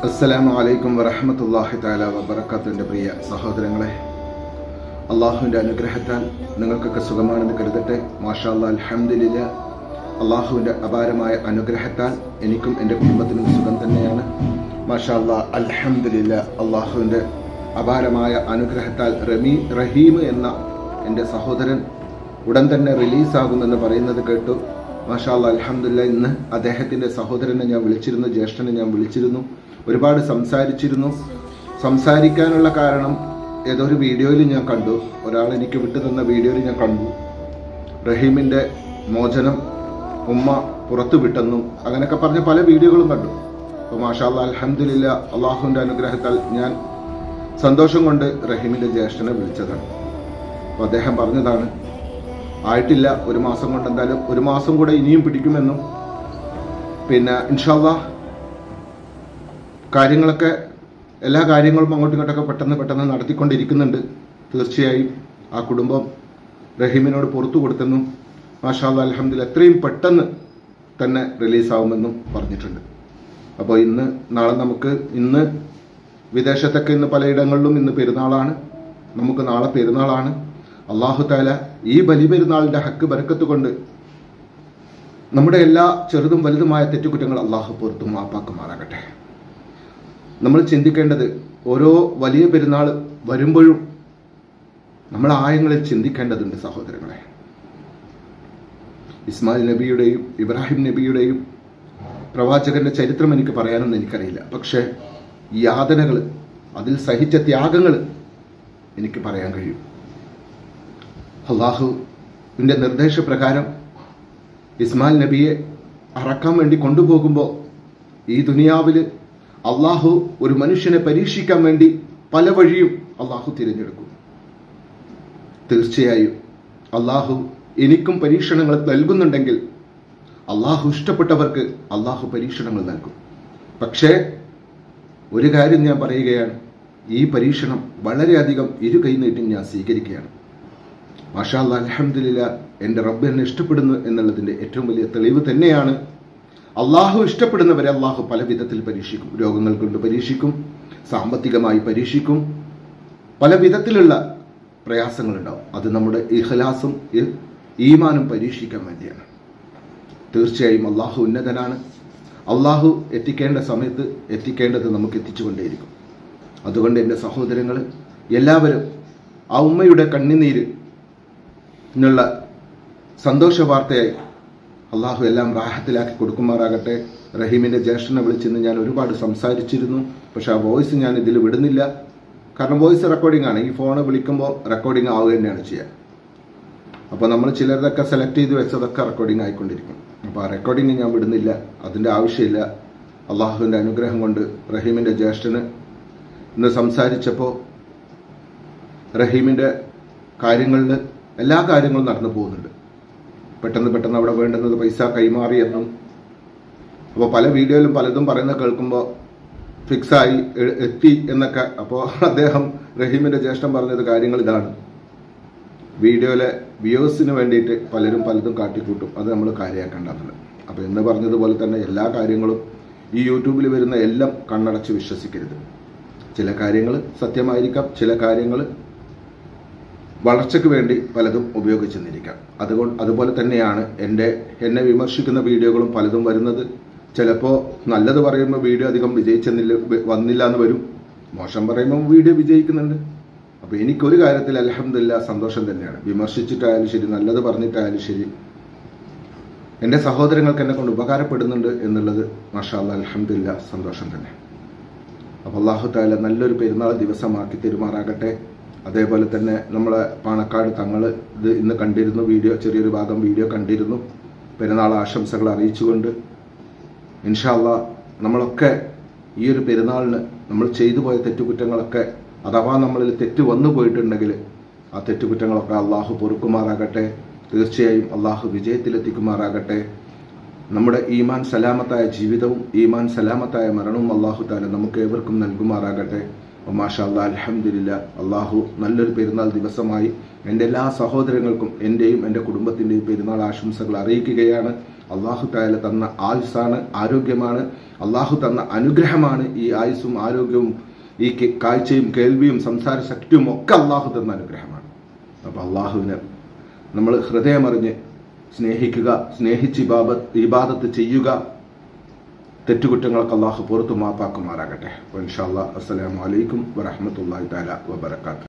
അസ്സലാമു അലൈക്കും വറഹമത്തല്ലാഹി താല വബറക്കാത്തുവിൻ്റെ പ്രിയ സഹോദരങ്ങളെ അള്ളാഹുവിൻ്റെ അനുഗ്രഹത്താൽ നിങ്ങൾക്കൊക്കെ സുഖമാണെന്ന് കരുതട്ടെ മാഷാ അല്ലാ അൽഹംദുലില്ല അള്ളാഹുവിൻ്റെ അപാരമായ അനുഗ്രഹത്താൽ എനിക്കും എൻ്റെ കുടുംബത്തിനും സുഖം തന്നെയാണ് മാഷാ അല്ലാ അൽഹംദുലില്ല അള്ളാഹുവിൻ്റെ അപാരമായ അനുഗ്രഹത്താൽ റമീ റഹീം എന്ന എൻ്റെ സഹോദരൻ ഉടൻ തന്നെ റിലീസാകുമെന്ന് പറയുന്നത് കേട്ടു മാഷാല്ല അലഹമില്ല ഇന്ന് അദ്ദേഹത്തിന്റെ സഹോദരനെ ഞാൻ വിളിച്ചിരുന്നു ജ്യേഷ്ഠനെ ഞാൻ വിളിച്ചിരുന്നു ഒരുപാട് സംസാരിച്ചിരുന്നു സംസാരിക്കാനുള്ള കാരണം ഏതോ ഒരു വീഡിയോയിൽ ഞാൻ കണ്ടു ഒരാൾ എനിക്ക് വിട്ടു തന്ന വീഡിയോയിൽ ഞാൻ കണ്ടു റഹീമിന്റെ മോചനം ഉമ്മ പുറത്തു വിട്ടെന്നും അങ്ങനെയൊക്കെ പറഞ്ഞ പല വീഡിയോകളും കണ്ടു അപ്പോൾ മാഷാല്ല അലഹമില്ല അള്ളാഹുവിന്റെ അനുഗ്രഹത്താൽ ഞാൻ സന്തോഷം കൊണ്ട് റഹീമിന്റെ ജ്യേഷ്ഠനെ വിളിച്ചതാണ് അപ്പോൾ അദ്ദേഹം പറഞ്ഞതാണ് ആയിട്ടില്ല ഒരു മാസം കൊണ്ട് എന്തായാലും ഒരു മാസം കൂടെ ഇനിയും പിടിക്കുമെന്നും പിന്നെ ഇൻഷാല്ല കാര്യങ്ങളൊക്കെ എല്ലാ കാര്യങ്ങളും അങ്ങോട്ടും ഇങ്ങോട്ടൊക്കെ പെട്ടെന്ന് പെട്ടെന്ന് നടത്തിക്കൊണ്ടിരിക്കുന്നുണ്ട് തീർച്ചയായും ആ കുടുംബം റഹീമിനോട് പുറത്തു കൊടുത്തെന്നും മാഷാല്ല അലഹമ്മദില്ല എത്രയും പെട്ടെന്ന് തന്നെ റിലീസാവുമെന്നും പറഞ്ഞിട്ടുണ്ട് അപ്പോൾ ഇന്ന് നാളെ നമുക്ക് ഇന്ന് വിദേശത്തൊക്കെ ഇന്ന് പലയിടങ്ങളിലും ഇന്ന് പെരുന്നാളാണ് നമുക്ക് നാളെ പെരുന്നാളാണ് അള്ളാഹു താല ഈ ബലിപെരുന്നാളിന്റെ ഹക്ക് ബരക്കത്ത് കൊണ്ട് നമ്മുടെ എല്ലാ ചെറുതും വലുതുമായ തെറ്റുകുറ്റങ്ങൾ അള്ളാഹു പുറത്തും മാപ്പാക്കുമാറാകട്ടെ നമ്മൾ ചിന്തിക്കേണ്ടത് ഓരോ വലിയ പെരുന്നാൾ വരുമ്പോഴും നമ്മൾ ആയങ്ങളിൽ ചിന്തിക്കേണ്ടതുണ്ട് സഹോദരങ്ങളെ ഇസ്മായിൽ നബിയുടെയും ഇബ്രാഹിം നബിയുടെയും പ്രവാചകന്റെ ചരിത്രം എനിക്ക് പറയാനൊന്നും എനിക്കറിയില്ല പക്ഷേ യാതനകൾ അതിൽ സഹിച്ച ത്യാഗങ്ങൾ എനിക്ക് പറയാൻ കഴിയും അള്ളാഹുവിൻ്റെ നിർദ്ദേശപ്രകാരം ഇസ്മായിൽ നബിയെ അറക്കാൻ വേണ്ടി കൊണ്ടുപോകുമ്പോൾ ഈ ദുനിയാവിൽ അള്ളാഹു ഒരു മനുഷ്യനെ പരീക്ഷിക്കാൻ വേണ്ടി പല വഴിയും അള്ളാഹു തിരഞ്ഞെടുക്കും തീർച്ചയായും അള്ളാഹു എനിക്കും പരീക്ഷണങ്ങൾ നൽകുന്നുണ്ടെങ്കിൽ അള്ളാഹു ഇഷ്ടപ്പെട്ടവർക്ക് അള്ളാഹു പരീക്ഷണങ്ങൾ നൽകും പക്ഷേ ഒരു കാര്യം ഞാൻ പറയുകയാണ് ഈ പരീക്ഷണം വളരെയധികം ഇരു കൈനീട്ടി ഞാൻ സ്വീകരിക്കുകയാണ് മാഷാ അലഹമില്ല എൻ്റെ റബ്ബ് എന്നെ ഇഷ്ടപ്പെടുന്നു എന്നുള്ളതിൻ്റെ ഏറ്റവും വലിയ തെളിവ് തന്നെയാണ് അള്ളാഹു ഇഷ്ടപ്പെടുന്നവരെ അള്ളാഹു പല വിധത്തിൽ പരീക്ഷിക്കും രോഗങ്ങൾ കൊണ്ട് പരീക്ഷിക്കും സാമ്പത്തികമായി പരീക്ഷിക്കും പല വിധത്തിലുള്ള പ്രയാസങ്ങളുണ്ടാവും അത് നമ്മുടെ ഇഹ്ലാസും ഈമാനും പരീക്ഷിക്കാൻ വേണ്ടിയാണ് തീർച്ചയായും അള്ളാഹു ഉന്നതനാണ് അള്ളാഹു എത്തിക്കേണ്ട സമയത്ത് എത്തിക്കേണ്ടത് നമുക്ക് എത്തിച്ചുകൊണ്ടേയിരിക്കും അതുകൊണ്ട് എൻ്റെ സഹോദരങ്ങൾ എല്ലാവരും ആ ഉമ്മയുടെ കണ്ണിനീര് എന്നുള്ള സന്തോഷ വാർത്തയായി അള്ളാഹു എല്ലാം റാഹത്തിലാക്കി കൊടുക്കുമാറാകട്ടെ റഹീമിന്റെ ജ്യേഷ്ഠനെ വിളിച്ചിന്ന് ഞാൻ ഒരുപാട് സംസാരിച്ചിരുന്നു പക്ഷെ ആ വോയിസ് ഞാൻ ഇതിൽ വിടുന്നില്ല കാരണം വോയിസ് റെക്കോർഡിംഗ് ആണ് ഈ ഫോൺ വിളിക്കുമ്പോൾ റെക്കോർഡിംഗ് ആവുക തന്നെയാണ് ചെയ്യുക അപ്പോൾ നമ്മൾ ചിലരതൊക്കെ സെലക്ട് ചെയ്ത് വെച്ചതൊക്കെ റെക്കോർഡിംഗ് ആയിക്കൊണ്ടിരിക്കും അപ്പോൾ ആ റെക്കോർഡിംഗ് ഞാൻ വിടുന്നില്ല അതിൻ്റെ ആവശ്യമില്ല അള്ളാഹുവിൻ്റെ അനുഗ്രഹം കൊണ്ട് റഹീമിന്റെ ജ്യേഷ്ഠന് ഇന്ന് സംസാരിച്ചപ്പോൾ റഹീമിന്റെ കാര്യങ്ങളിൽ എല്ലാ കാര്യങ്ങളും നടന്നു പോകുന്നുണ്ട് പെട്ടെന്ന് പെട്ടെന്ന് അവിടെ വേണ്ടുന്നത് പൈസ കൈമാറിയെന്നും അപ്പോൾ പല വീഡിയോയിലും പലതും പറയുന്നത് കേൾക്കുമ്പോൾ ഫിക്സായി എത്തി എന്നൊക്കെ അപ്പോൾ അദ്ദേഹം റഹീമിന്റെ ജ്യേഷ്ഠൻ പറഞ്ഞത് കാര്യങ്ങൾ ഇതാണ് വീഡിയോയിലെ വ്യൂസിന് വേണ്ടിയിട്ട് പലരും പലതും കാട്ടിക്കൂട്ടും അത് നമ്മൾ കാര്യമാക്കേണ്ടതുണ്ട് അപ്പോൾ എന്ന് പറഞ്ഞതുപോലെ തന്നെ എല്ലാ കാര്യങ്ങളും ഈ യൂട്യൂബിൽ വരുന്ന എല്ലാം കണ്ണടച്ച് വിശ്വസിക്കരുത് ചില കാര്യങ്ങൾ സത്യമായിരിക്കാം ചില കാര്യങ്ങൾ വളർച്ചയ്ക്ക് വേണ്ടി പലതും ഉപയോഗിച്ചെന്നിരിക്കാം അതുകൊണ്ട് അതുപോലെ തന്നെയാണ് എൻ്റെ എന്നെ വിമർശിക്കുന്ന വീഡിയോകളും പലതും വരുന്നത് ചിലപ്പോൾ നല്ലത് പറയുമ്പോൾ വീഡിയോ അധികം വിജയിച്ചെന്നില്ല വന്നില്ല എന്ന് വരും മോശം പറയുമ്പോൾ വീഡിയോ വിജയിക്കുന്നുണ്ട് അപ്പോൾ എനിക്കൊരു കാര്യത്തിൽ അലഹമില്ല സന്തോഷം തന്നെയാണ് വിമർശിച്ചിട്ടായാലും ശരി നല്ലത് പറഞ്ഞിട്ടായാലും ശരി എൻ്റെ സഹോദരങ്ങൾക്ക് എന്നെ കൊണ്ട് ഉപകാരപ്പെടുന്നുണ്ട് എന്നുള്ളത് മാഷാല്ല അലഹമില്ല സന്തോഷം തന്നെ അപ്പോൾ അള്ളാഹു താല നല്ലൊരു പെരുന്നാൾ ദിവസമാക്കി തെരുമാറാകട്ടെ അതേപോലെ തന്നെ നമ്മളെ പാണക്കാട് തങ്ങൾ ഇത് ഇന്ന് കണ്ടിരുന്നു വീഡിയോ ചെറിയൊരു ഭാഗം വീഡിയോ കണ്ടിരുന്നു പെരുന്നാൾ ആശംസകൾ അറിയിച്ചുകൊണ്ട് ഇൻഷാല്ല നമ്മളൊക്കെ ഈ ഒരു പെരുന്നാളിന് നമ്മൾ ചെയ്തു പോയ തെറ്റുകുറ്റങ്ങളൊക്കെ അഥവാ നമ്മളിൽ തെറ്റ് വന്നു പോയിട്ടുണ്ടെങ്കിൽ ആ തെറ്റുകുറ്റങ്ങളൊക്കെ അള്ളാഹു പൊറുക്കുമാറാകട്ടെ തീർച്ചയായും അള്ളാഹു വിജയത്തിലെത്തിക്കുമാറാകട്ടെ നമ്മുടെ ഈമാൻ സലാമത്തായ ജീവിതവും ഈമാൻ സലാമത്തായ മരണവും അള്ളാഹു താല നമുക്ക് ഏവർക്കും നൽകുമാറാകട്ടെ മാഷാ അല്ലാ അലഹമില്ല അള്ളാഹു നല്ലൊരു പെരുന്നാൾ ദിവസമായി എൻ്റെ എല്ലാ സഹോദരങ്ങൾക്കും എൻ്റെയും എൻ്റെ കുടുംബത്തിൻ്റെയും പെരുന്നാൾ ആശംസകൾ അറിയിക്കുകയാണ് അള്ളാഹു താല തന്ന ആയുസ്സാണ് ആരോഗ്യമാണ് അള്ളാഹു തന്ന അനുഗ്രഹമാണ് ഈ ആയുസ്സും ആരോഗ്യവും ഈ കെ- കാഴ്ചയും കേൾവിയും സംസാര ശക്തിയും ഒക്കെ അള്ളാഹു തന്ന അനുഗ്രഹമാണ് അപ്പോൾ അള്ളാഹുവിനെ നമ്മൾ ഹൃദയമറിഞ്ഞ് സ്നേഹിക്കുക സ്നേഹിച്ച് ഇബാബ ഇബാദത്ത് ചെയ്യുക തെറ്റുകുറ്റങ്ങൾക്ക് അള്ളാഹു പുറത്തു മാപ്പാക്കുമാറാകട്ടെ ഇൻഷാ അല്ലാ അസ്സലാമു അലൈക്കും വറഹ്മത്തുള്ളാഹി തആല വബറകാതുഹു